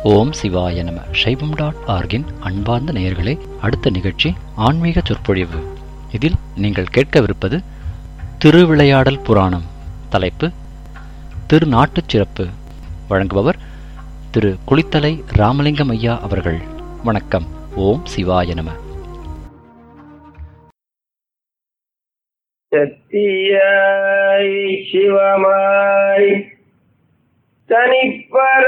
ஓம் சிவாய நம சைவம் டாட் ஆர்கின் அன்பார்ந்த நேயர்களே அடுத்த நிகழ்ச்சி ஆன்மீக சொற்பொழிவு இதில் நீங்கள் கேட்கவிருப்பது திருவிளையாடல் புராணம் தலைப்பு திருநாட்டுச் சிறப்பு வழங்குபவர் திரு குளித்தலை ராமலிங்கம் ஐயா அவர்கள் வணக்கம் ஓம் சிவாய நம சத்தியாய் சிவமாய் தனிப்பர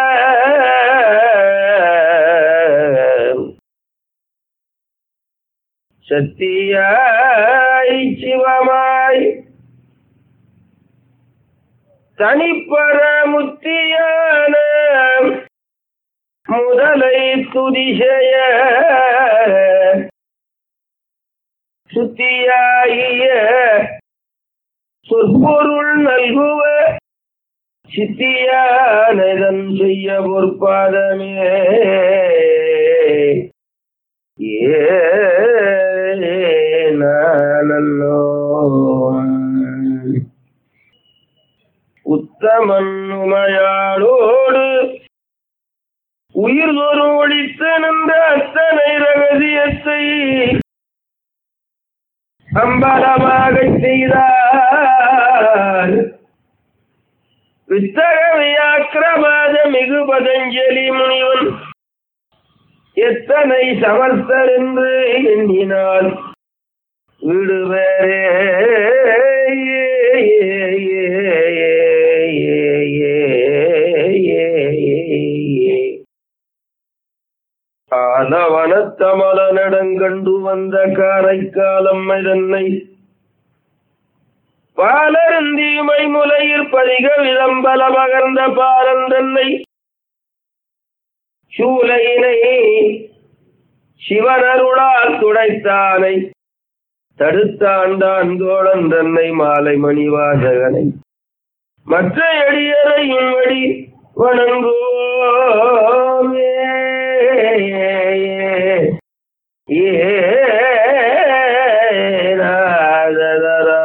சத்தியாய் சிவமாய் தனிப்பர முத்தியான முதலை துதிசெய சுத்தியாகிய சொற்பொருள் நல்குவ சித்தியானதன் செய்ய பொற்பாதமே ஏனோ உத்தமன் உமையாளோடு உயிர் தோறும் ஒழித்து நின்ற அத்தனை ரகசியத்தை அம்பலமாக செய்தார் வித்தக வியாக்கிரமாத மிகு பதஞ்சலி முனிவன் எத்தனை சமர்த்தர் என்று எண்ணினால் விடுவரே ஆலவனத்தமல நடங்கண்டு வந்த காரைக்காலம் இதன்னை பாலருந்தியுமை முலையில் பதிக விளம்பல மகர்ந்த பாரந்தன்னை சூலையினை சிவனருளால் துடைத்தானை தடுத்தாண்டான் தோழன் தன்னை மாலை மணிவாசகனை மற்ற எடியரையும் வடி வணங்குவோமே ஏதரா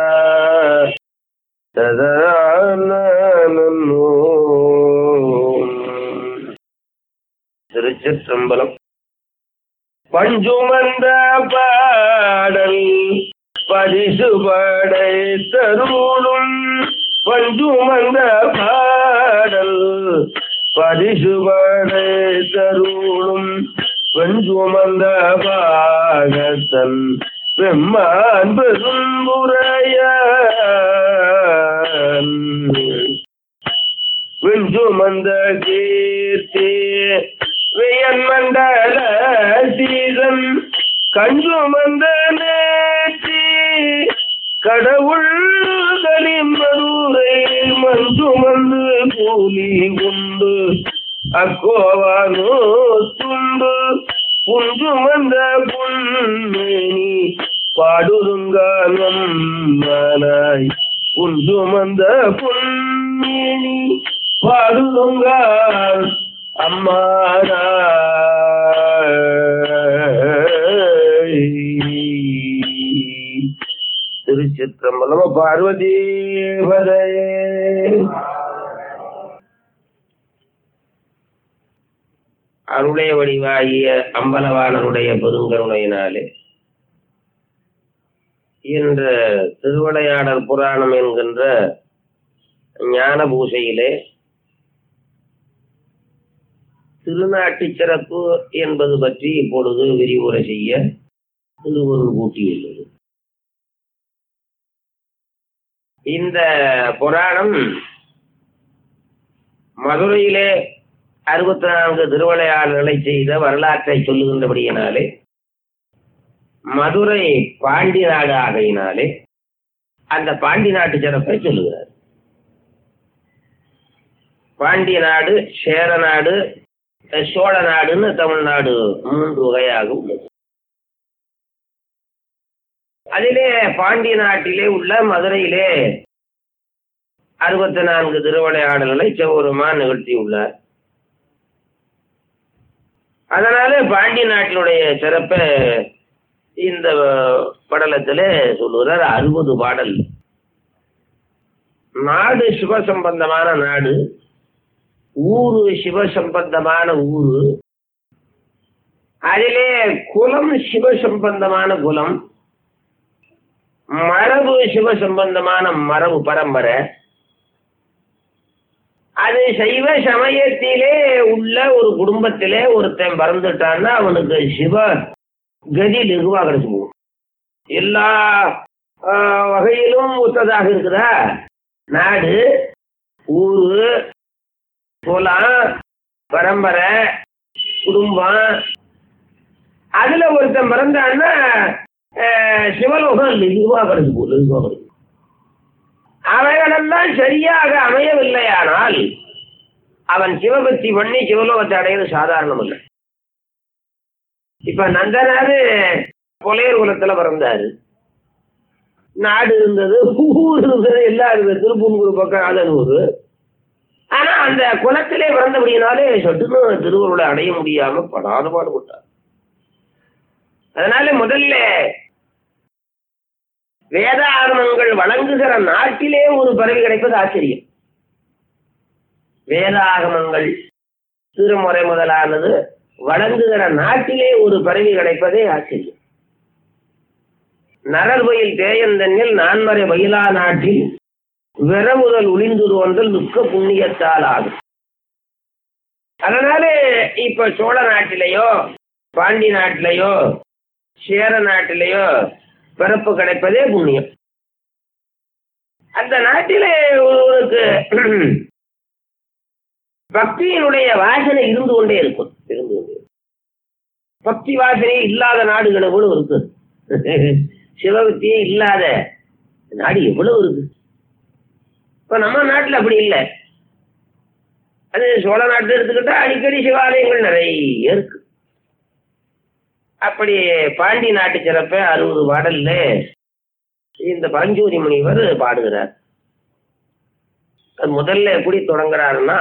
திருச்சிற்றம்பலம் பஞ்சுமந்த பாடல் பரிசு படை தருளும் பஞ்சுமந்த பாடல் பரிசு படை தருளும் பஞ்சுமந்த பாகத்தன் பெம்மான் பெரும்புரைய விஞ்சுமந்த கீர்த்தி வியன் மண்டல சீதன் கஞ்சுமந்த நேற்றி கடவுள் கலிமதுரை மஞ்சுமந்து கூலி உண்டு அக்கோவானோ துண்டு புஞ்சுமந்த புன்மேனி பாடுருங்காலம் மனாய் புஞ்சுமந்த புன்மேனி பாடுருங்கால் அம்மானா திருச்சிற்றம்பலம் பார்வதி பதையே அருடைய வடிவாகிய அம்பலவானருடைய பெருங்கருணையினாலே என்ற திருவிளையாடல் புராணம் என்கின்ற ஞான பூசையிலே திருநாட்டு சிறப்பு என்பது பற்றி இப்பொழுது விரிவுரை செய்ய திருவருள் கூட்டியுள்ளது இந்த புராணம் மதுரையிலே அறுபத்தி நான்கு திருவிளையாடல்களை செய்த வரலாற்றை சொல்லுகின்றபடியினாலே மதுரை பாண்டி நாடு ஆகையினாலே அந்த பாண்டி நாட்டு சிறப்பை சொல்லுகிறார் பாண்டிய நாடு சேர நாடு சோழ நாடுன்னு தமிழ்நாடு மூன்று வகையாக உள்ளது அதிலே பாண்டிய நாட்டிலே உள்ள மதுரையிலே அறுபத்தி நான்கு திருவிளையாடல்களை செவ்வருமான் நிகழ்த்தியுள்ளார் அதனால பாண்டிய நாட்டினுடைய சிறப்பை இந்த படலத்திலே சொல்லுகிறார் அறுபது பாடல் நாடு சிவ சம்பந்தமான நாடு ஊரு சிவசம்பந்தமான ஊரு அதிலே குலம் சிவசம்பந்தமான குலம் மரபு சிவசம்பந்தமான மரபு பரம்பரை அது சைவ சமயத்திலே உள்ள ஒரு குடும்பத்திலே ஒருத்தன் பிறந்துட்டான்னா அவனுக்கு சிவ கதி லெகுவா கிடைச்சு போகும் எல்லா ஆஹ், வகையிலும் ஒத்ததாக இருக்குதா நாடு ஊரு குலம் பரம்பரை குடும்பம் அதுல ஒருத்தன் பிறந்தான்னா ஆஹ், சிவலோகம் லெகுவா கிடைச்சு போகும் லெகுவா கிடைச்சு அவைகளெல்லாம் சரியாக அமையவில்லையானால் அவன் சிவபக்தி பண்ணி சிவலோகத்தை அடையிறது சாதாரணம் இல்லை இப்ப நந்தனாரு புலையர் குலத்துல பிறந்தாரு நாடு இருந்தது ஊர் இருந்தது எல்லாம் இருந்தது திருப்பூர் பக்கம் அதனூர் ஆனா அந்த குலத்திலே பிறந்தபடியினாலே சட்டுன்னு திருவருளை அடைய முடியாம படாத பாடுபட்டார் அதனால முதல்ல வேதாகமங்கள் வழங்குகிற நாட்டிலே ஒரு பறவை கிடைப்பது ஆச்சரியம் வேதாகமங்கள் திருமுறை முதலானது வழங்குகிற நாட்டிலே ஒரு பறவை கிடைப்பதே ஆச்சரியம் நரர்பயில் தேயந்தனில் நான்மறை பயிலா நாட்டில் விரவுதல் ஒளிந்து தோன்றல் துக்க புண்ணியத்தால் ஆகும் அதனால இப்ப சோழ நாட்டிலேயோ பாண்டி நாட்டிலேயோ சேர நாட்டிலேயோ பிறப்பு கிடைப்பதே புண்ணியம் அந்த நாட்டிலே ஒருவருக்கு பக்தியினுடைய வாசனை இருந்து கொண்டே இருக்கும் இருந்து கொண்டே இருக்கும். பக்தி வாசனை இல்லாத நாடுகள் எவ்வளவு இருக்கு சிவபக்தியே இல்லாத நாடு எவ்வளவு இருக்கு இப்ப நம்ம நாட்டுல அப்படி இல்லை அது சோழ நாட்டு எடுத்துக்கிட்டா அடிக்கடி சிவாலயங்கள் நிறைய இருக்கு அப்படி பாண்டி நாட்டு சிறப்பை அறுபது பாடல்ல இந்த பரஞ்சோதி முனிவர் பாடுகிறார் அது முதல்ல எப்படி தொடங்குறாருன்னா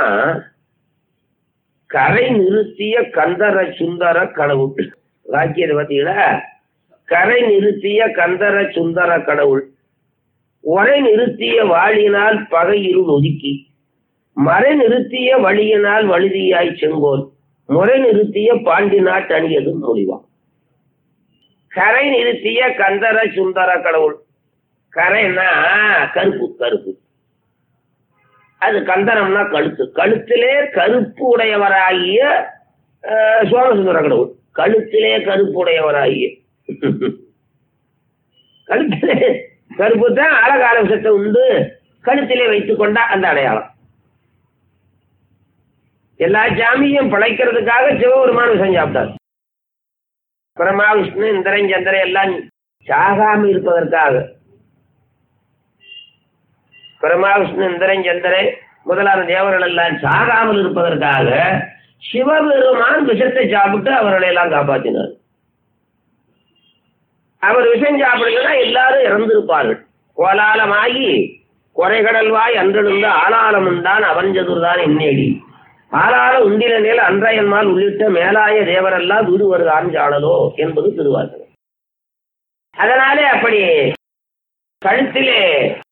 கரை நிறுத்திய கந்தர சுந்தர கடவுள் வாக்கியத்தை பார்த்தீங்களா கரை நிறுத்திய கந்தர சுந்தர கடவுள் உரை நிறுத்திய வாழினால் பகை இருள் ஒதுக்கி மறை நிறுத்திய வழியினால் வழுதியாய் செங்கோல் முறை நிறுத்திய பாண்டி நாட்டு அணியது மொழிவான் கரை நிறுத்திய கந்தர சுந்தர கடவுள் கரைன்னா கருப்பு கருப்பு அது கந்தரம்னா கழுத்து கழுத்திலே கருப்பு உடையவராகிய அஹ், சோமசுந்தர கடவுள் கழுத்திலே கருப்பு உடையவராகிய கழுத்திலே கருப்பு தான் அழகால விஷத்தை உண்டு கழுத்திலே வைத்துக் கொண்டா அந்த அடையாளம் எல்லா சாமியும் பிழைக்கிறதுக்காக சிவபெருமான் விஷம் சாப்பிட்டார் பிரம்மா விஷ்ணு இந்திரன் சந்திரன் எல்லாம் சாகாம இருப்பதற்காக பிரம்மா விஷ்ணு இந்திரன் சந்திரன் முதலான தேவர்கள் எல்லாம் சாகாமல் இருப்பதற்காக சிவபெருமான் விஷத்தை சாப்பிட்டு அவர்களை எல்லாம் காப்பாற்றினார் அவர் விஷம் சாப்பிடுங்கன்னா எல்லாரும் இறந்திருப்பார்கள் கோலாலமாகி குறைகடல்வாய் அன்றெழுந்த ஆளாளமுண்டான் அவஞ்சதுர்தான் என்னேடி ஆளாள உண்டில நில அன்றையன்மால் உள்ளிட்ட மேலாய தேவரெல்லாம் வீடு வருகான் ஜாடலோ என்பது திருவாசகம் அதனாலே அப்படி கழுத்திலே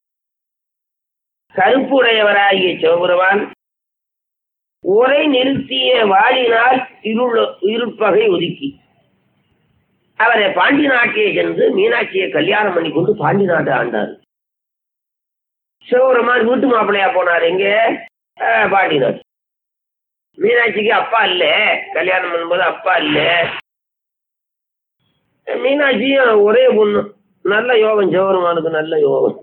கருப்பு உடையவராகிய சிவபெருமான் உரை நிறுத்திய வாழினால் இருள் இருட்பகை ஒதுக்கி அவரை பாண்டி நாட்டிலே சென்று மீனாட்சியை கல்யாணம் பண்ணி கொண்டு பாண்டி நாட்டை ஆண்டார் சிவபெருமான் வீட்டு மாப்பிள்ளையா போனார் எங்க அஹ், பாண்டி நாட்டு மீனாட்சிக்கு அப்பா இல்ல கல்யாணம் பண்ணும்போது அப்பா இல்ல மீனாட்சியும் ஒரே பொண்ணு நல்ல யோகம் சிவபெருமானுக்கு நல்ல யோகம்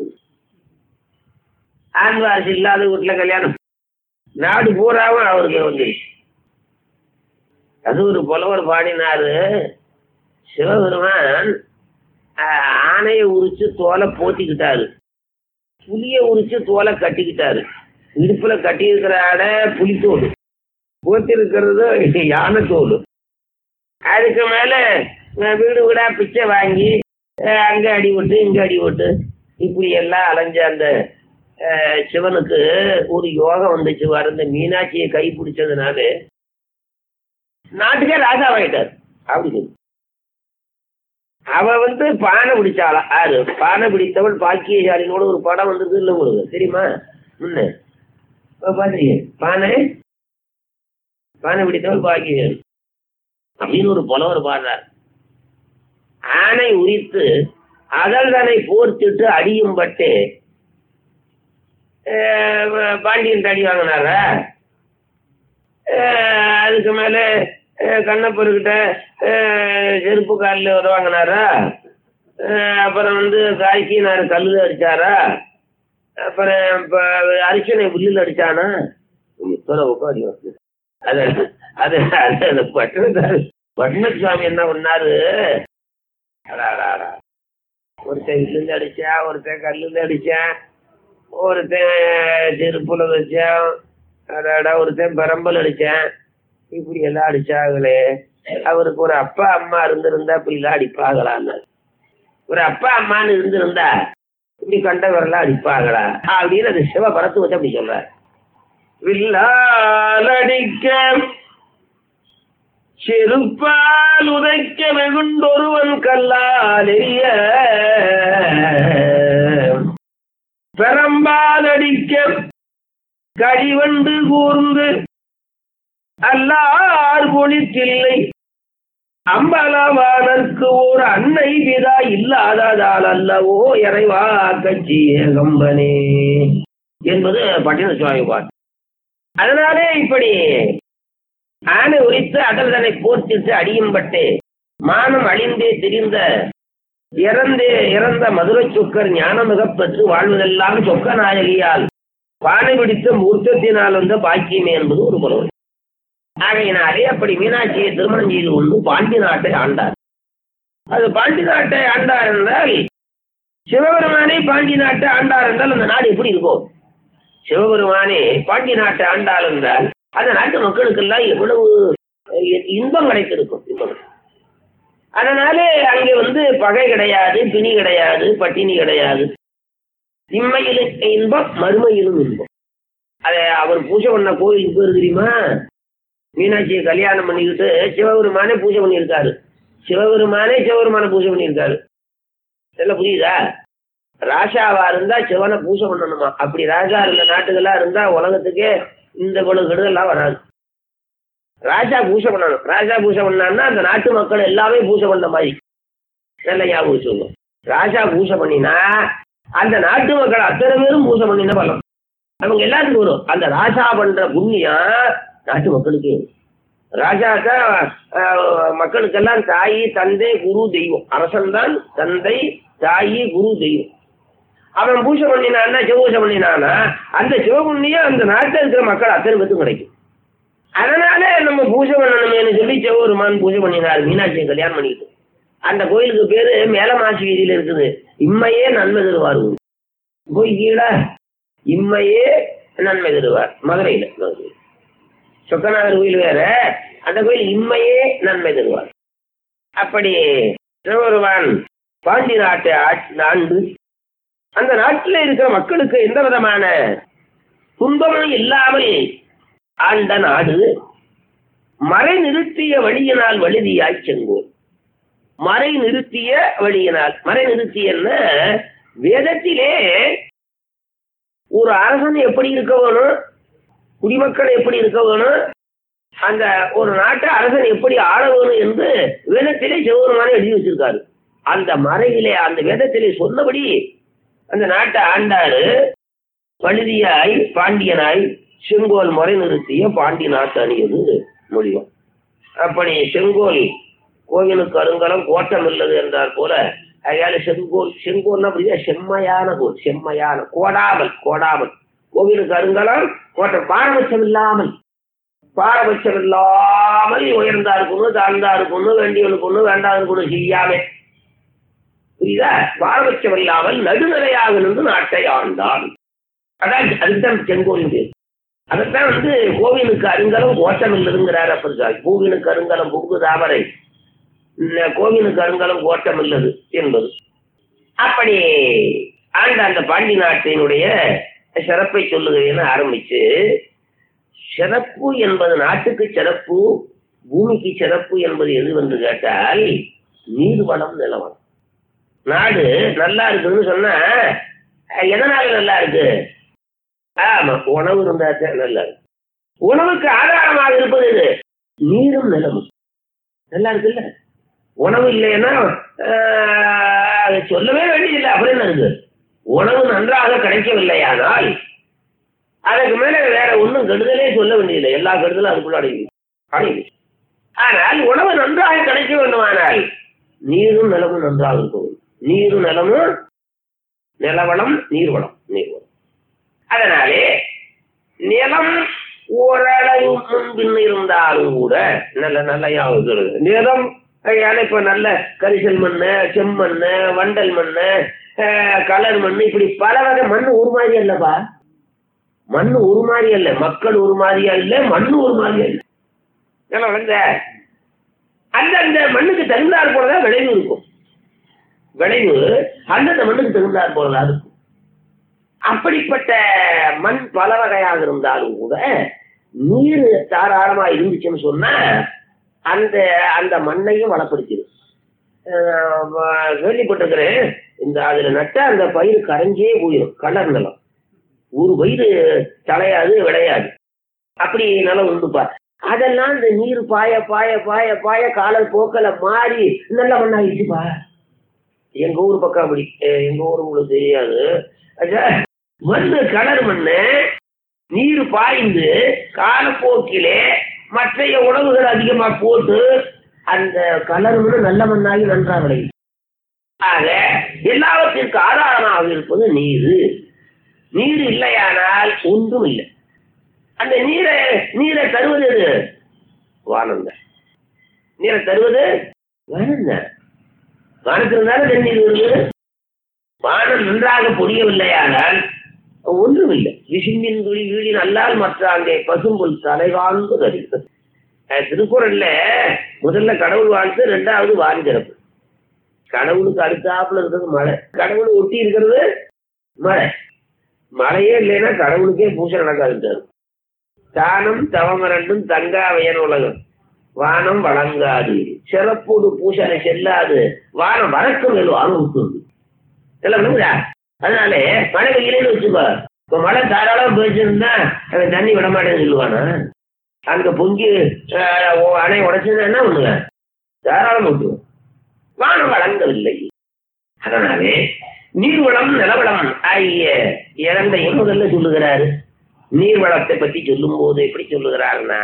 ஆண் வாரிசு இல்லாத வீட்டுல கல்யாணம் நாடு பூராவும் அவருக்கு வந்துருச்சு அது ஒரு புலவர் பாடினாரு சிவபெருமான் ஆஹ், ஆனையை உரிச்சு தோலை போத்திக்கிட்டாரு புலிய உரிச்சு தோலை கட்டிக்கிட்டாரு இடுப்புல கட்டி இருக்கிற ஆடை புலித்தோடு போத்தி இருக்கிறது யானை தோல் அதுக்கு மேல அஹ், வீடு வீடா பிச்சை வாங்கி அஹ், அங்க அடி விட்டு இங்க அடி விட்டு இப்படி எல்லாம் அலைஞ்ச அந்த அஹ், சிவனுக்கு ஒரு யோகம் வந்துச்சு வர இந்த மீனாட்சியை கை பிடிச்சதுனால நாட்டுக்கே ராஜாவாயிட்டார் அப்படி சொல்லு. அவ வந்து பானை பிடிச்சாளா யாரு பானை பிடித்தவள் பாக்கியசாலினோட ஒரு படம் வந்தது இல்லை உங்களுக்கு தெரியுமா முன்ன இப்ப பாத்தீங்க பானை பானை பிடித்தவன் பாக்கியன் அப்படின்னு ஒரு புலவர் பாடுறார் ஆனை உரித்து அகல்தனை போர்த்திட்டு அடியும் பட்டு அஹ், பாண்டியன் அடி வாங்கினாரா அஹ், அதுக்கு மேல அஹ், கண்ணப்பர்கிட்ட அஹ், செருப்பு காலில் உதவாங்கினாரா அஹ், அப்புறம் வந்து காய்ச்சினார் கல்லுல அடிச்சாரா அப்புறம் இப்ப அரிசனை புல்லில் அடிச்சானா முத்தல உட்காடி வந்து அது அது அது அந்த பட்டணத்தார் பட்மசாமி என்ன பண்ணாரு அடா, அடா, அடா. ஒருத்தன் வில்லுந்து அடிச்சான் ஒருத்தன் கல்லுந்து அடிச்சான் ஒருத்தன் செருப்புல வச்சான் அடாடா ஒருத்தன் பரம்பல் அடிச்சான் இப்படி எல்லாம் அடிச்சாங்களே அவருக்கு ஒரு அப்பா அம்மா இருந்திருந்தா இப்படி எல்லாம் அடிப்பாங்களான்னு ஒரு அப்பா அம்மான்னு இருந்திருந்தா இப்படி கண்டவரெல்லாம் அடிப்பாங்களா அப்படின்னு அது சிவபரத்து வச்சு அப்படி சொல்றாரு வில்லால் அடிக்க செருப்பால் உதைக்க வெகுண்டொருவன் கல்லால் எரிய பெரம்பால் அடிக்க கடிவண்டு கூர்ந்து அல்லார் பொழித்தில்லை அம்பலவானற்கு ஓர் அன்னை விதா இல்லாததால் அல்லவோ இறைவா கட்சி கம்பனே என்பது பட்டின சுவாமி பாட்டு அதனாலே இப்படி ஆனை உரித்து அடல்தனை போர்த்திட்டு அடியும்பட்டு மானம் அழிந்தே திரிந்த இறந்தே இறந்த மதுரை சொக்கர் ஞானமிகப் பெற்று வாழ்வதெல்லாம் சொக்க நாயகியால் பானை பிடித்த மூர்த்தத்தினால் வந்த பாக்கியமே என்பது ஒரு புலவர் ஆகையினாலே அப்படி மீனாட்சியை திருமணம் செய்து கொண்டு பாண்டி நாட்டை ஆண்டார் அது பாண்டி நாட்டை ஆண்டார் என்றால் சிவபெருமானே பாண்டி நாட்டை ஆண்டார் என்றால் அந்த நாடு எப்படி இருக்கும் சிவபெருமானே பாண்டி நாட்டை ஆண்டாள் என்றால் அந்த நாட்டு மக்களுக்கெல்லாம் எவ்வளவு இ- இன்பம் கிடைத்திருக்கும் இன்பம் அதனாலே அங்கே வந்து பகை கிடையாது பிணி கிடையாது பட்டினி கிடையாது இம்மையிலும் இன்பம் மறுமையிலும் இன்பம் அதை அவர் பூஜை பண்ண கோயிலுக்கு பேர் தெரியுமா மீனாட்சியை கல்யாணம் பண்ணிக்கிட்டு சிவபெருமானே பூஜை பண்ணியிருக்காரு சிவபெருமானே சிவபெருமானை பூஜை பண்ணியிருக்காரு இதெல்லாம் புரியுதா ராஜாவா இருந்தா சிவனை பூஜை பண்ணணுமா அப்படி ராஜா இருந்த நாட்டுகளா இருந்தா உலகத்துக்கே இந்த இவ்வளவு கெடுதல்லாம் வராது ராஜா பூஜை பண்ணணும் ராஜா பூஜை பண்ணான்னா அந்த நாட்டு மக்கள் எல்லாமே பூஜை பண்ண மாதிரி நல்ல ஞாபகம் வச்சுக்கோங்க ராஜா பூஜை பண்ணினா அந்த நாட்டு மக்கள் அத்தனை பேரும் பூஜை பண்ணின பலம் அவங்க எல்லாத்துக்கும் வரும் அந்த ராஜா பண்ற புண்ணியம் நாட்டு மக்களுக்கு ராஜாக்கா ஆஹ், மக்களுக்கெல்லாம் தாய் தந்தை குரு தெய்வம் அரசன் தான் தந்தை தாய் குரு தெய்வம் அவன் பூஜை பண்ணினான்னா சிவபூஜை பண்ணினானா அந்த சிவபுண்ணியம் அந்த நாட்டில் இருக்கிற மக்கள் அத்தனை பேருக்கும் கிடைக்கும் அதனால நம்ம பூஜை பண்ணணுமேனு சொல்லி சிவபெருமான் பூஜை பண்ணினார் மீனாட்சியை கல்யாணம் பண்ணிக்கிட்டு அந்த கோயிலுக்கு பேரு மேலமாசி வீதியில இருக்குது இம்மையே நன்மை தருவார் போய் கீழே இம்மையே நன்மை தருவார் மதுரையில மதுரை. சொக்கநாதர் கோயில் வேற அந்த கோயில் இம்மையே நன்மை தருவார் அப்படி சிவபெருமான் பாண்டி நாட்டை ஆட்சி ஆண்டு அந்த நாட்டில் இருக்கிற மக்களுக்கு எந்த விதமான துன்பமும் இல்லாமல் ஆண்ட நாடு மறை நிறுத்திய வழியினால் வழுதியாய் செங்கோல் மறை நிறுத்திய வழியினால் மறை நிறுத்தியன்னா வேதத்திலே ஒரு அரசன் எப்படி இருக்க வேணும் குடிமக்கள் எப்படி இருக்க வேணும் அந்த ஒரு நாட்டை அரசன் எப்படி ஆள வேணும் என்று வேதத்திலே சிவபெருமானை எழுதி வச்சிருக்காரு அந்த மறையிலே அந்த வேதத்திலே சொன்னபடி அந்த நாட்டை ஆண்டாரு பழுதியாய் பாண்டியனாய் செங்கோல் முறை நிறுத்திய பாண்டி நாட்டு அணியது முடியும் அப்படி செங்கோல் கோவிலுக்கு அருங்கலம் கோட்டம் இல்லது என்றார் போல அதனால செங்கோல் செங்கோல்னா அப்படின்னா செம்மையான கோல் செம்மையான கோடாமல் கோடாமல் கோவிலுக்கு அருங்கலம் கோட்டம் பாரபட்சம் இல்லாமல் பாரபட்சம் இல்லாமல் உயர்ந்தா இருக்கணும் தாழ்ந்தா இருக்கணும் வேண்டியவனுக்கு ஒண்ணு வேண்டாதவனுக்கு ஒண்ணு செய்யாம புரியுதா பாரபட்சம் இல்லாமல் நடுநிலையாக நின்று நாட்டை ஆண்டான் அதான் அதுதான் செங்கோலின் பேர் அதைத்தான் வந்து கோவிலுக்கு அருங்கலம் கோட்டம் இல்லதுங்கிறார் அப்படி சார் கோவிலுக்கு அருங்கலம் புகு தாமரை இந்த கோவிலுக்கு அருங்கலம் கோட்டம் இல்லது என்பது அப்படி ஆண்ட அந்த பாண்டி நாட்டினுடைய சிறப்பை சொல்லுகிறேன்னு ஆரம்பிச்சு சிறப்பு என்பது நாட்டுக்கு சிறப்பு பூமிக்கு சிறப்பு என்பது எது என்று கேட்டால் நீர்வளம் நிலவளம் நாடு நல்லா இருக்குதுன்னு சொன்னா அஹ், எதனால நல்லா இருக்கு ஆமா உணவு இருந்தா தான் நல்லா இருக்கு உணவுக்கு ஆதாரமாக இருப்பது இது நீரும் நிலமும் நல்லா இருக்குல்ல உணவு இல்லைன்னா ஆஹ், அதை சொல்லவே வேண்டியதில்லை அப்படின்னு இருக்கு உணவு நன்றாக கிடைக்கவில்லையானால் அதுக்கு மேல வேற ஒண்ணும் கெடுதலே சொல்ல வேண்டியதில்லை எல்லா கெடுதலும் அதுக்குள்ள அடங்கி அடங்கி ஆனால் உணவு நன்றாக கிடைக்க வேண்டுமானால் நீரும் நிலமும் நன்றாக இருக்க வேண்டும் நீரும் நிலமும் நிலவளம் நீர்வளம் நீர்வளம் அதனாலே நிலம் ஓரளவு முன்பின் இருந்தாலும் கூட நல்ல நல்ல ஞாபகம் இருக்கிறது. நிலம் அதனால இப்ப நல்ல கரிசல் மண்ணு செம்மண்ணு வண்டல் மண்ணு அஹ், கலர் மண்ணு இப்படி பல வகை மண்ணு ஒரு மாதிரி அல்லப்பா மண்ணு ஒரு மாதிரி அல்ல மக்கள் ஒரு மாதிரியா இல்ல மண்ணு ஒரு மாதிரியா இல்ல நல்லா வளர்ந்த அந்தந்த மண்ணுக்கு தகுந்தாற் போலதான் விளைவு இருக்கும் விளைவு அந்தந்த மண்ணுக்கு தகுந்தாற் போலதான் இருக்கும் அப்படிப்பட்ட மண் பல வகையாக இருந்தாலும் கூட நீர் தாராளமா இருந்துச்சுன்னு சொன்னா அந்த அந்த மண்ணையும் வளப்படுத்திது அஹ் வ- கேள்விப்பட்டிருக்கிறேன் இந்த அதுல நட்ட அந்த பயிர் கரைஞ்சே போயிடும் கலர் நிலம் ஒரு பயிர் தலையாது விளையாது அப்படி நிலம் உண்டுப்பா அதெல்லாம் இந்த நீர் பாய பாய பாய பாய காலர் போக்கல மாறி நல்ல மண்ணாயிடுச்சுப்பா எங்க ஊர் பக்கம் அப்படி அஹ் எங்க ஊர் உங்களுக்கு தெரியாது அச்சா, மண்ணு கலர் மண்ணு நீர் பாய்ந்து காலப்போக்கிலே மற்றைய உணவுகள் அதிகமா போட்டு அந்த கலர் மண்ணு நல்ல மண்ணாகி நன்றா விளையும் ஆக எல்லாவற்றிற்கு ஆதாரமாக இருப்பது நீர் நீர் இல்லையானால் ஒன்றும் இல்லை அந்த நீரை நீரை தருவது எது வானம் தான் நீரை தருவது வானம் தான் வானத்திலிருந்தாலும் தண்ணீர் வருது வானம் நன்றாக பொழியவில்லையானால் ஒன்றும் இல்லை விசும்பின் துளி வீடி நல்லால் மற்ற அங்கே பசும்புல் தலைவாழ்ந்து தருகிறது அஹ் திருக்குறள்ல முதல்ல கடவுள் வாழ்த்து ரெண்டாவது வான் சிறப்பு கடவுளுக்கு அடுத்தாப்புல இருக்கிறது மழை கடவுள் ஒட்டி இருக்கிறது மழை மழையே இல்லைன்னா கடவுளுக்கே பூஜை நடக்காதுட்டாரு தானம் தவம் ரெண்டும் தங்காவையன் உலகம் வானம் வழங்காது சிறப்போடு பூசனை செல்லாது வானம் வழக்கம் வெல்லும் அனுபவிக்கும் எல்லாம் விழுங்குதா அதனாலே மழை பெய்யலன்னு வச்சுக்கோ இப்ப மழை தாராளம் பெய்ஞ்சிருந்தா அவன் தண்ணி விட மாட்டேன்னு சொல்லுவானா அங்க பொங்கி அஹ், உ- அணை உடைச்சதுன்னா என்ன பண்ணுங்க தாராளம் விட்டுருவோம் வானம் வழங்கவில்லை அதனாலே நீர்வளம் நிலவளம் ஆகிய இரண்டையும் முதல்ல சொல்லுகிறாரு நீர்வளத்தை பத்தி சொல்லும் போது எப்படி சொல்லுகிறாருன்னா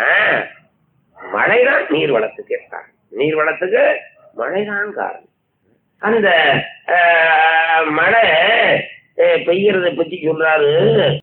மழைதான் நீர்வளத்துக்கு காரணம் நீர்வளத்துக்கு மழைதான் காரணம் அந்த ஆஹ், மழை அஹ், பெய்யறதை பத்தி சொல்றாரு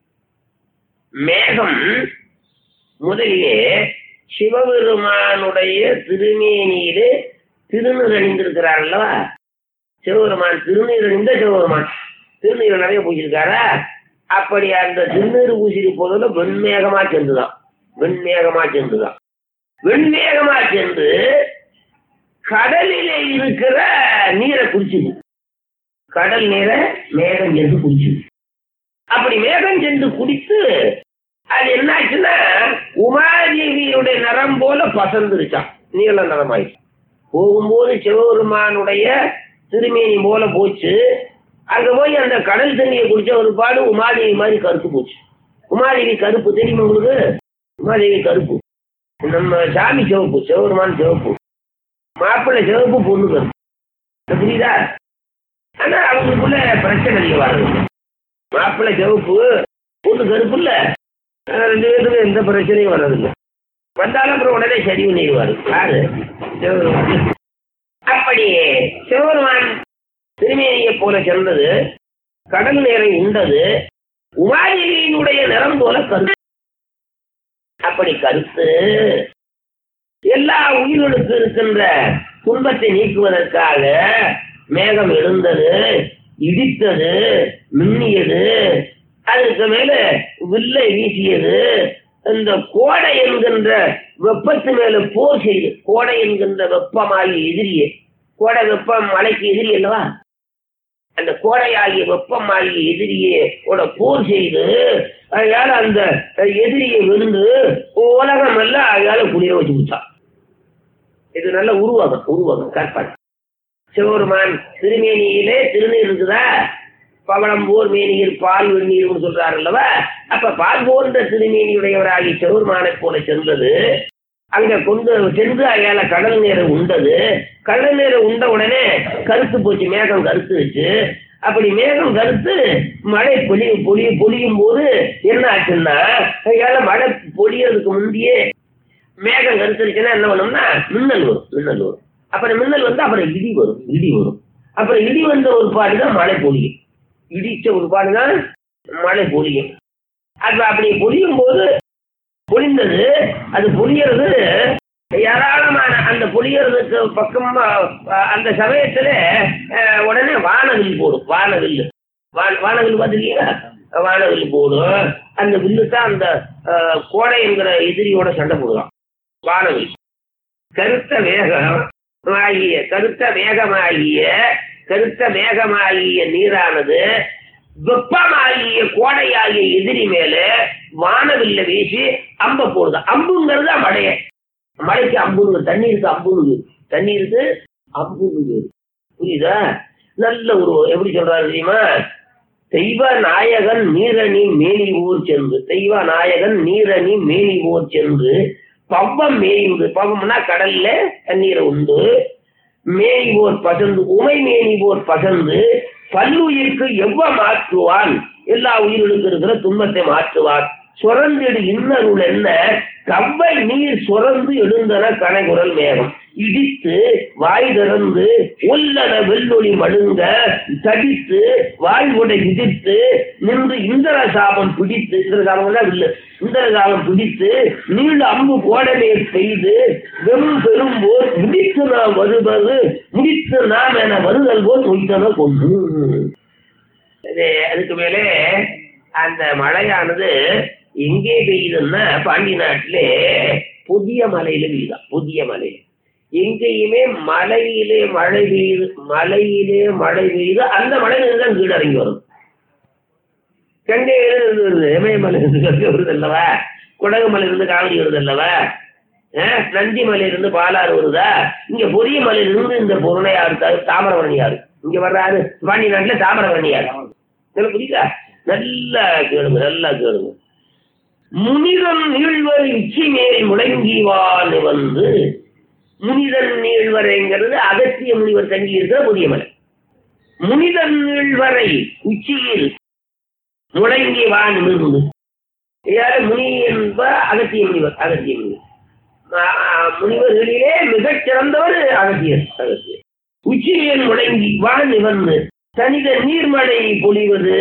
மேகம் முதலிலே சிவபெருமானுடைய திருமேனியிலே திருநீர் அணிந்திருக்கிறார் அல்லவா சிவபெருமான் திருநீர் அணிந்த சிவபெருமான் திருநீர் நிறைய பூசியிருக்காரா அப்படி அந்த திருநீர் பூசிரு போதுல வெண்மேகமா சென்றுதான் வெண்மேகமா சென்றுதான் வெண்மேகமா சென்று கடலிலே இருக்கிற நீரை குடிச்சுது கடல் நீரை மேகம் சென்று குடிச்சுது அப்படி மேகம் சென்று குடித்து அது என்னாச்சுன்னா உமாதேவியுடைய நிறம் போல பசந்துருச்சான் நீல நிறமாயிடுச்சு போகும்போது சிவபெருமானுடைய திருமேனி போல போச்சு அங்க போய் அந்த கடல் தண்ணியை குடிச்ச ஒரு பாடு உமாதேவி மாதிரி கருப்பு போச்சு உமாதேவி கருப்பு தெரியுமா உங்களுக்கு உமாதேவி கருப்பு நம்ம சாமி சிவப்பு சிவபெருமான் சிவப்பு மாப்பிள்ளை சிவப்பு பொண்ணு கருப்பு இது புரியுதா ஆனா அவங்களுக்குள்ள பிரச்சனை இல்லை வருது மாப்பிள்ளை சிவப்பு பொண்ணு கருப்பு இல்ல ஆஹ் ரெண்டு பேருக்கு எந்த பிரச்சனையும் வர்றதில்லை வந்தாலும் அப்புறம் உடனே சரி பண்ணிடுவாரு யாரு சிவபெருமான் அப்படி சிவபெருமான் திருமேனியை போல சென்றது கடல் நீரை உண்டது உமாதேவியினுடைய நிறம் போல கருத்து அப்படி கருத்து எல்லா உயிர்களுக்கு இருக்கின்ற துன்பத்தை நீக்குவதற்காக மேகம் எழுந்தது இடித்தது மின்னியது அதுக்கு மேல வில்லை வீசியது இந்த கோடை என்கின்ற வெப்பத்து மேல போர் செய்து கோடை என்கின்ற வெப்பமாகிய எதிரியே கோடை வெப்பம் மலைக்கு எதிரி அல்லவா அந்த கோடையாகிய வெப்பமாகிய எதிரியே ஓட போர் செய்து அதனால அந்த எதிரியை விருந்து உலகம் எல்லாம் அதனால குளிர வச்சு விட்டான் இது நல்ல உருவகம் உருவகம் கற்பனை சிவபெருமான் திருமேனியிலே திருநீர் இருக்குதா பவளம் போர் மேனியில் பால் வெந்நீர்னு சொல்றாரு அல்லவா அப்ப பால் போன்ற திருமேனியுடையவராகி செவுர்மானை போல சென்றது அங்க கொண்டு சென்று அயால கடல் நீரை உண்டது கடல் நீரை உண்ட உடனே கருத்து போச்சு மேகம் கருத்துச்சு அப்படி மேகம் கருத்து மழை பொழி பொழி பொழியும் போது என்ன ஆச்சுன்னா அயால மழை பொழியறதுக்கு முந்தையே மேகம் கருத்துருச்சுன்னா என்ன பண்ணும்னா மின்னல் வரும் மின்னல் வரும் அப்புறம் மின்னல் வந்து அப்புறம் இடி வரும் இடி வரும் அப்புறம் இடி வந்த ஒரு பாடு தான் மழை பொழியும் இடிச்ச ஒரு பாடு தான் மழை பொழியும் அது அப்படி பொழியும் போது பொழிந்தது அது பொழியறது ஏராளமான அந்த பொழியறதுக்கு பக்கமா அஹ், அந்த சமயத்துல அஹ், உடனே வானவில் போடும் வானவில் வான- வானவில் பார்த்துருக்கீங்களா வானவில் போடும் அந்த வில்லு தான் அந்த அஹ், கோடை என்கிற எதிரியோட சண்டை போடுவான் வானவில் கருத்த வேகம் ஆகிய கருத்த வேகமாகிய கருத்த வேகமாகிய நீரானது வெப்பமாகிய கோடையாகிய எதிரி மேல வானவில்ல வீசி அம்ப போடுது அம்புங்கிறது மழைய மழைக்கு அம்புங்க தண்ணீருக்கு அம்புங்க தண்ணீருக்கு அம்புங்க புரியுதா நல்ல ஒரு எப்படி சொல்றாரு தெரியுமா தெய்வ நாயகன் நீரணி மேனி ஊர் சென்று தெய்வ நாயகன் நீரணி மேனி ஊர் சென்று பவ்வம் மேய்ந்து பவம்னா கடல்ல தண்ணீரை உண்டு மேய்வோர் பசந்து உமை மேய்வோர் பசந்து பல்லுயிருக்கு எவ்வ மாற்றுவான் எல்லா உயிர்களுக்கு இருக்கிற துன்பத்தை மாற்றுவான் சுரந்திடு இன்னருள் என்ன கவ்வை நீர் சுரந்து எழுந்தன கனைகுரல் மேகம் இடித்து வாய் திறந்து ஒல்லன வெள்ளொளி மழுங்க தடித்து வாய் உடை இடித்து நின்று இந்திர சாபம் பிடித்து இந்திர சாபம் வில்லு இந்திர சாபம் பிடித்து நீள் அம்பு கோடமே பெய்து வெறும் பெரும் போர் முடித்து நாம் வருவது முடித்து நாம் என வருதல் போல் மொய்த்தன கொண்டு இது அதுக்கு மேலே அந்த மழையானது எங்கே பெய்யுதுன்னா பாண்டி நாட்டிலே புதிய மலையில பெய்யுதா புதிய மலையில எங்கேயுமே மலையிலே மழை பெய்யுது மலையிலே மழை பெய்யுது அந்த மலையிலிருந்து தான் கீழே இறங்கி வரும் கங்கையில இருந்து வருது இமயமலை இருந்து கங்கை வருது அல்லவா குடகு மலையிலிருந்து காவிரி வருது அல்லவா அஹ், நந்தி மலையிலிருந்து பாலாறு வருதா இங்க பொரிய மலையிலிருந்து இந்த பொருளையாறு த- தாமிரபரணியாறு இங்க வர்றாரு பாண்டி நாட்டுல தாமிரபரணியாறு எனக்கு புரியுதா நல்லா கேளுங்க நல்லா கேளுங்க முனிதன் நீழ்வர் இச்சி மேல் முழங்கிவான் வந்து முனிதன் நீழ்வரைங்கிறது அகத்திய முனிவர் தங்கி இருக்கிற புதிய மலை முனிதன் நீழ்வரை உச்சியில் முழங்கி வான் நிமிர்ந்து யாரு முனி என்ப அகத்திய முனிவர் அகத்திய முனிவர் ஆ, ஆ, முனிவர்களிலே மிகச் சிறந்தவர் அகத்தியர் அகத்தியர் உச்சியில் முழங்கி வான் நிவர்ந்து தனித நீர்மழை பொழிவது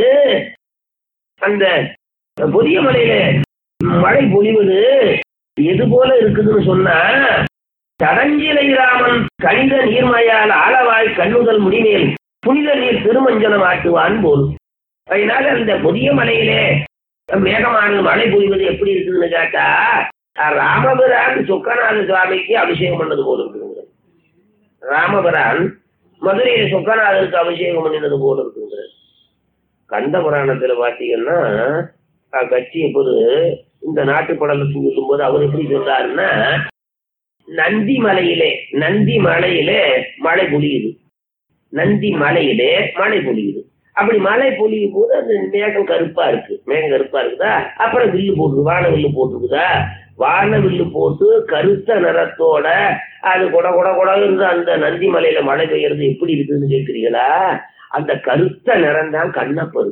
அந்த புதிய மலையில மழை பொழிவது எது போல இருக்குதுன்னு சொன்னா தடஞ்சிலை ராமன் கணித நீர்மழையால் ஆளவாய் கண்ணுதல் முடிமேல் புனித நீர் திருமஞ்சனம் ஆட்டுவான் போல் அதனால அந்த புதிய மலையிலே மேகமான மழை பொழிவது எப்படி இருக்குதுன்னு கேட்டா ராமபிரான் சொக்கநாத சுவாமிக்கு அபிஷேகம் பண்ணது போல இருக்குங்க ராமபிரான் மதுரையில் சொக்கநாதருக்கு அபிஷேகம் பண்ணினது போல இருக்குங்க கந்த புராணத்துல பாத்தீங்கன்னா அஹ், கட்சி எப்போது இந்த நாட்டு படலை சொல்லும் போது அவர் எப்படி சொல்றாருன்னா நந்தி மலையிலே நந்தி மலையிலே மழை பொழியுது நந்தி மலையிலே மழை பொழியுது அப்படி மழை பொழியும் போது அந்த மேகம் கருப்பா இருக்கு மேகம் கருப்பா இருக்குதா அப்புறம் வில்லு போட்டுருக்கு வான வில்லு போட்டுருக்குதா வான வில்லு போட்டு கருத்த நிறத்தோட அது கொட கொட கொட இருந்து அந்த நந்தி மலையில மழை பெய்யறது எப்படி இருக்குதுன்னு கேட்குறீங்களா அந்த கருத்த நிறம் தான் கண்ணப்பரு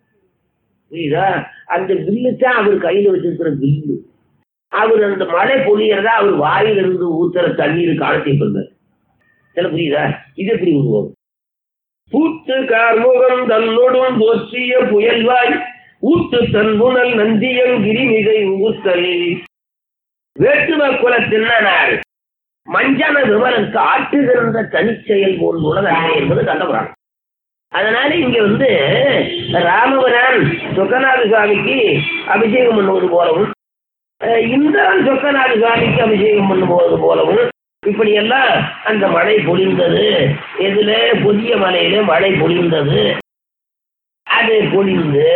புரியுதா அந்த வில்லு தான் அவர் கையில வச்சிருக்கிற வில்லு அவர் அந்த மழை பொழியறதா அவர் வாயிலிருந்து ஊத்துற தண்ணீர் காலத்தை கொண்டார் சில புரியுதா இது எப்படி உருவம் பூத்து கார்முகம் தன்னொடும் போற்றிய புயல்வாய் ஊட்டு தன்புணல் நந்தியம் கிரிமிகை ஊத்தலில் வேட்டுவ குலத்தின்னாள் மஞ்சன விமலுக்கு ஆட்டுகின்ற தனிச்செயல் போல் உலகமே என்பது கண்டபுராணம் அதனால இங்க வந்து ராமபிரான் சொக்கநாத சுவாமிக்கு அபிஷேகம் பண்ணுவது போலவும் அஹ் இந்திரன் சொக்கநாத சுவாமிக்கு அபிஷேகம் பண்ணுவது போலவும் இப்படி எல்லாம் அந்த மழை பொழிந்தது இதுல புதிய மலையில மழை பொழிந்தது அது பொழிந்து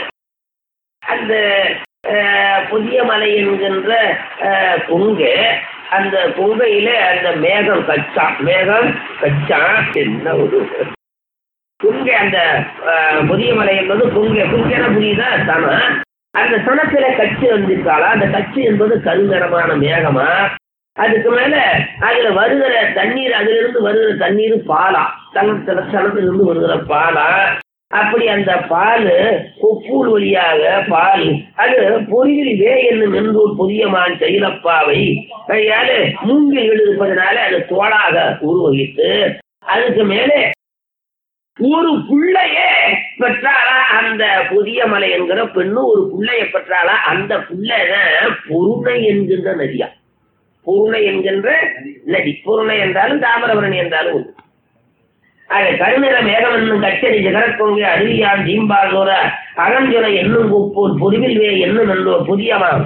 அந்த அஹ், புதிய மலை என்கின்ற அஹ், கொங்கை அந்த கொங்கையில அந்த மேகம் கச்சான் மேகம் கச்சான் என்ன ஒரு புங்கை அந்த அஹ், புதிய மலை என்பது புங்கை புங்கைனா புரியுதா சனம் அந்த சனத்துல கச்சு வந்திருக்காளா அந்த கச்சு என்பது கருநிறமான மேகமா அதுக்கு மேல அதுல வருகிற தண்ணீர் அதுல இருந்து வருகிற தண்ணீர் பாலா சனத்துல சனத்துல இருந்து வருகிற பாலா அப்படி அந்த பால் கொப்பூல் வழியாக பால் அது பொறியில் வே என்னும் மென்பூர் புதியமான் செயலப்பாவை கையால மூங்கில் இருப்பதனால அது தோளாக உருவகித்து அதுக்கு மேலே ஒரு புள்ளையே பெற்றாளா அந்த புதிய மலை என்கிற பெண்ணு ஒரு புள்ளைய பெற்றாளா அந்த புள்ளைதான் பொருணை என்கின்ற நதியா பொருணை என்கின்ற நதி பொருணை என்றாலும் தாமிரபரணி என்றாலும் உண்டு அது கருநிற மேகம் என்னும் கச்சரி ஜெகரக்கொங்கு அருவியான் தீம்பாதோர அகஞ்சுரை என்னும் குப்போர் பொறிவில் வே என்னும் என்றோர் புதியமாம்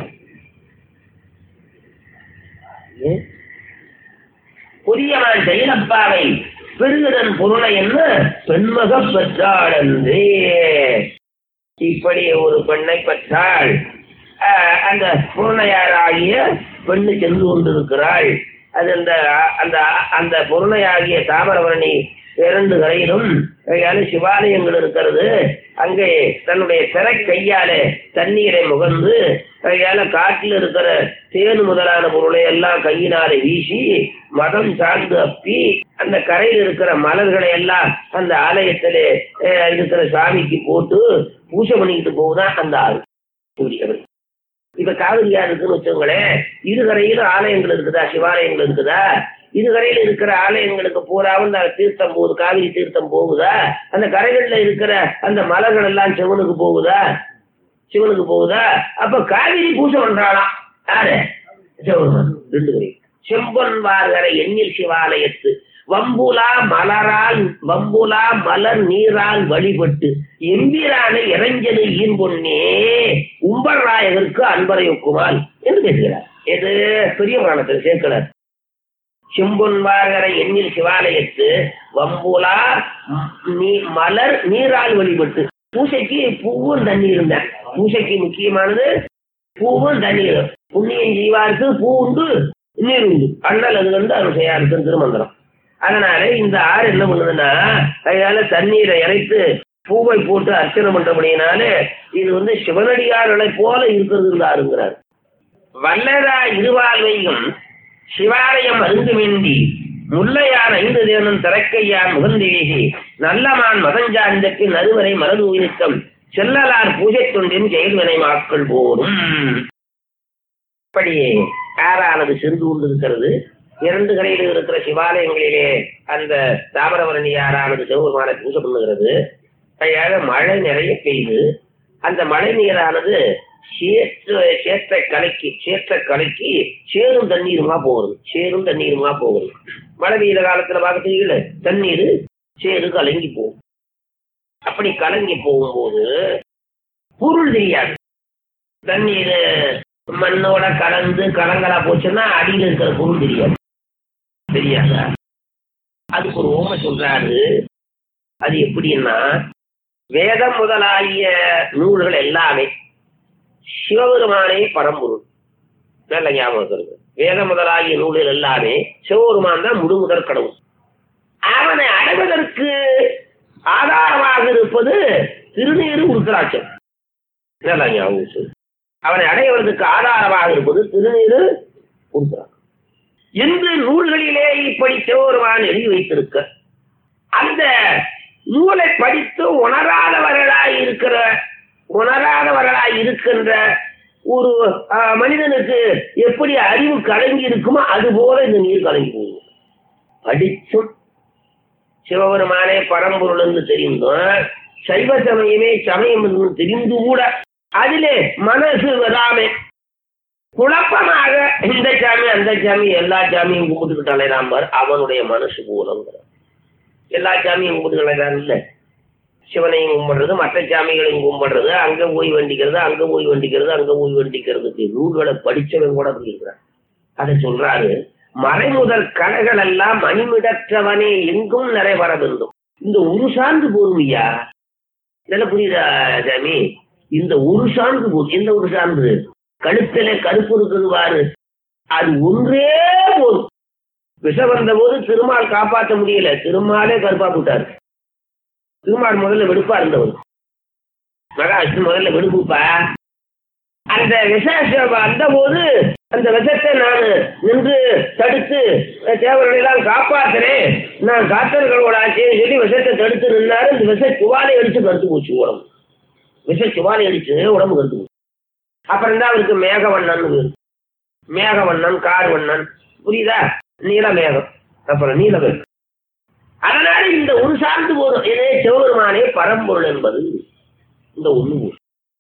புதியமான் செயலப்பாவை பெருகுதன் பொருளை என்ன பெண்மக பெற்றாள் என்றே இப்படி ஒரு பெண்ணை பெற்றாள் ஆஹ் அந்த பூர்ணையாராகிய பெண்ணு சென்று கொண்டிருக்கிறாள் அது அந்த அந்த அந்த பொருணையாகிய தாமிரபரணி இரண்டு கரையிலும் கையால சிவாலயங்கள் இருக்கிறது அங்கே தன்னுடைய திரை கையால தண்ணீரை முகந்து கையால காட்டில் இருக்கிற தேனு முதலான பொருளை எல்லாம் கையினாலே வீசி மதம் சார்ந்து அப்பி அந்த கரையில் இருக்கிற மலர்களை எல்லாம் அந்த ஆலயத்திலே அஹ், இருக்கிற சாமிக்கு போட்டு பூஜை பண்ணிக்கிட்டு போகுதான் அந்த ஆள் சூரியன் இப்ப காவிரியா இருக்குன்னு வச்சுங்களேன் இருகரையிலும் ஆலயங்கள் இருக்குதா சிவாலயங்கள் இருக்குதா இருகரையில இருக்கிற ஆலயங்களுக்கு பூராவும் இந்த தீர்த்தம் போகுது காவிரி தீர்த்தம் போகுதா அந்த கரைகள்ல இருக்கிற அந்த மலர்கள் எல்லாம் சிவனுக்கு போகுதா சிவனுக்கு போகுதா அப்ப காவிரி பூஜை பண்றாளாம் யாரு சிவபெருமான் ரெண்டு கரை செம்பொன் வார்கரை எண்ணில் சிவாலயத்து வம்புலா மலரால் வம்புலா மலர் நீரால் வழிபட்டு எம்பிரானை இறைஞ்சது ஈன்பொன்னே உம்பர்ராயகருக்கு அன்பரை ஒக்குமால் என்று பேசுகிறார் எது பெரிய புராணத்தில் சேர்க்கிறார் செம்பொன்வாகர எண்ணில் சிவாலயத்து வம்புலா நீ மலர் நீரால் வழிபட்டு பூசைக்கு பூவும் தண்ணீர் இருந்தேன் பூசைக்கு முக்கியமானது பூவும் தண்ணீர் புண்ணியம் செய்வாருக்கு பூ உண்டு நீர் உண்டு அண்ணல் அது வந்து அருள் செய்யாருக்கு திருமந்திரம் அதனால இந்த ஆறு என்ன பண்ணுதுன்னா அதனால தண்ணீரை இறைத்து பூவை போட்டு அர்ச்சனை பண்றபடினாலே இது வந்து சிவனடியார்களை போல இருக்கிறது இந்த ஆறுங்கிறார் வல்லரா இருவாழ்வையும் சிவாலயம் அருந்து வேண்டி முல்லையான் ஐந்து தேவனும் திறக்கையான் முகந்து வீசி நல்லமான் மதஞ்சார்ந்தக்கு நறுவரை மலர் உயிர்த்தம் செல்லலார் பூஜை தொண்டின் செயல்வினை மாக்கள் போரும் இப்படி ஆறானது சென்று கொண்டிருக்கிறது இரண்டு கரையில் இருக்கிற சிவாலயங்களிலே அந்த தாமிரபரணி ஆறானது சிவபெருமானை பூஜை பண்ணுகிறது கையாக மழை நிறைய பெய்யுது அந்த மழை நீரானது சேற்று சேற்றை கலக்கி சேற்றை கலக்கி சேரும் தண்ணீருமா போகுது சேரும் தண்ணீருமா போகுது மழை பெய்யுற காலத்துல பார்க்கறீங்கள தண்ணீர் சேறு கலங்கி போகும் அப்படி கலங்கி போகும்போது பொருள் தெரியாது தண்ணீர் மண்ணோட கலந்து கலங்கலா போச்சுன்னா அடியில் இருக்கிற பொருள் தெரியாது தெரியாதா அதுக்கு ஒரு ஓமை சொல்றாரு அது எப்படின்னா வேதம் முதலாகிய நூல்கள் எல்லாமே சிவபெருமானே பரம்பொருள் நல்ல ஞாபகம் இருக்கு வேதம் முதலாகிய நூல்கள் எல்லாமே சிவபெருமான் தான் முழுமுதற் கடவுள் அவனை அடைவதற்கு ஆதாரமாக இருப்பது திருநீரு உருத்தராட்சம் நல்ல ஞாபகம் இருக்கு. அவனை அடைவதற்கு ஆதாரமாக இருப்பது திருநீரு உருத்தராட்சம் என்று நூல்களிலே இப்படி சிவபெருமான் எழுதி வைத்திருக்க அந்த நூலை படித்து உணராதவர்களாய் இருக்கிற உணராதவர்களாய் இருக்கின்ற ஒரு ஆஹ், மனிதனுக்கு எப்படி அறிவு கலங்கி இருக்குமோ அது போல இந்த நீர் கலங்கி போகும் படிச்சும் சிவபெருமானே பரம்பொருள் என்று தெரிந்தும் சைவ சமயமே சமயம் என்று தெரிந்து கூட அதிலே மனசு வராமே குழப்பமாக இந்த சாமி அந்த சாமி எல்லா சாமியும் கும்பிட்டுக்கிட்டாலே நாம் அவனுடைய மனசு போலங்கிற எல்லா சாமியும் கும்பிட்டுக்கலாம் இல்லை சிவனையும் கும்பிடுறது மற்ற சாமிகளையும் கும்பிடுறது அங்க போய் வண்டிக்கிறது அங்க போய் வண்டிக்கிறது அங்க போய் வண்டிக்கிறதுக்கு நூல்களை படிச்சவன் கூட அப்படி இருக்கிறான் அதை சொல்றாரு மறைமுதல் கலைகள் எல்லாம் மணிமிடற்றவனே எங்கும் நிறைவர வேண்டும் இந்த ஒரு சார்ந்து போதும் ஐயா இதெல்லாம் புரியுதா சாமி இந்த ஒரு சார்ந்து போதும் எந்த ஒரு சார்ந்து கழுத்துல கருப்பு இருக்குது பாரு அது ஒன்றே போதும் விஷம் வந்த போது திருமால் காப்பாற்ற முடியல திருமாலே கருப்பா போட்டாரு திருமால் முதல்ல வெடுப்பா இருந்தவர் மகாவிஷ்ணு முதல்ல வெடுப்புப்பா அந்த விசேஷம் வந்த போது அந்த விஷத்தை நான் நின்று தடுத்து தேவர்களை எல்லாம் காப்பாத்துறேன் நான் காத்தர்களோட ஆச்சேன்னு சொல்லி விஷத்தை தடுத்து நின்னாரு இந்த விஷ சுவாலை அடிச்சு கருத்து போச்சு உடம்பு விஷ சுவாலை அடிச்சு உடம்பு கருத்து போச்சு அப்புறம் தான் அவருக்கு மேகவண்ணன் பேரு. மேகவண்ணன் கார்வண்ணன் புரியுதா நீலமேகம் அப்புறம் நீலமேகம் அதனால இந்த ஒரு சார்ந்து போதும் இதே சிவபெருமானே பரம்பொருள் என்பது இந்த ஒண்ணு போதும்